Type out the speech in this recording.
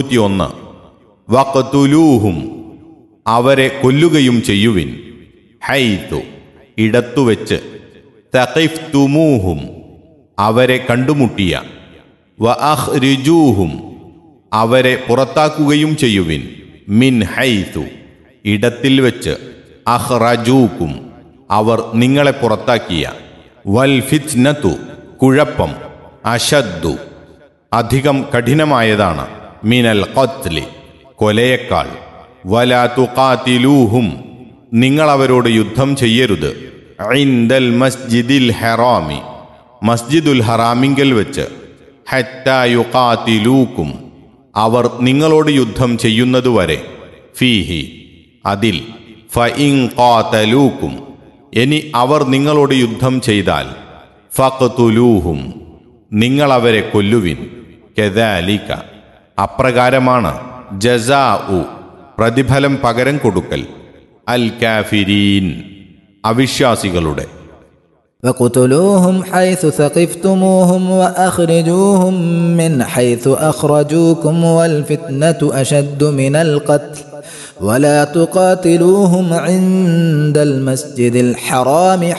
ഇരുപത്തിയൊന്ന് വഖതുലൂഹും അവരെ കൊല്ലുകയും ചെയ്യുവിൻ ഹൈതു ഇടത്തുവെച്ച് തഖിഫ്തുമൂഹും അവരെ കണ്ടുമുട്ടിയ വ അഹ്രിജൂഹും അവരെ പുറത്താക്കുകയും ചെയ്യുവിൻ മിൻ ഹൈതു ഇടത്തിൽ വെച്ച് അഹ്റജൂക്കും അവർ നിങ്ങളെ പുറത്താക്കിയ വൽ ഫിത്നതു കുഴപ്പം അശദ്ദു അധികം കഠിനമായതാണ് മിനൽ ഖത്ലി കൊലയേക്കാൾ വലാ തുഖാതിലൂഹും നിങ്ങൾ അവരോട് യുദ്ധം ചെയ്യരുത് ഐന്ദൽ മസ്ജിദിൽ ഹറാമി മസ്ജിദുൽ ഹറാമിങ്കൽ വെച്ച് ഹത്താ യുഖാതിലൂക്കും അവർ നിങ്ങളോട് യുദ്ധം ചെയ്യുന്നതുവരെ ഫീഹി അതിൽ ഫഇൻ ഖാതലൂക്കും ഇനി അവർ നിങ്ങളോട് യുദ്ധം ചെയ്താൽ ഫഖ്തുലൂഹും നിങ്ങൾ അവരെ കൊല്ലുവിൻ കെദാലിക അപ്രകാരമാണ് ജസാ ഉ പ്രതിഫലം പകരം കൊടുക്കൽ അൽ കാഫിരീൻ അവിശ്വാസികളുടെ فاقتلوهم حيث ثقفتموهم واخرجوهم من حيث اخرجوكم والفتنه اشد من القتل ولا تقاتلوهم عند المسجد الحرام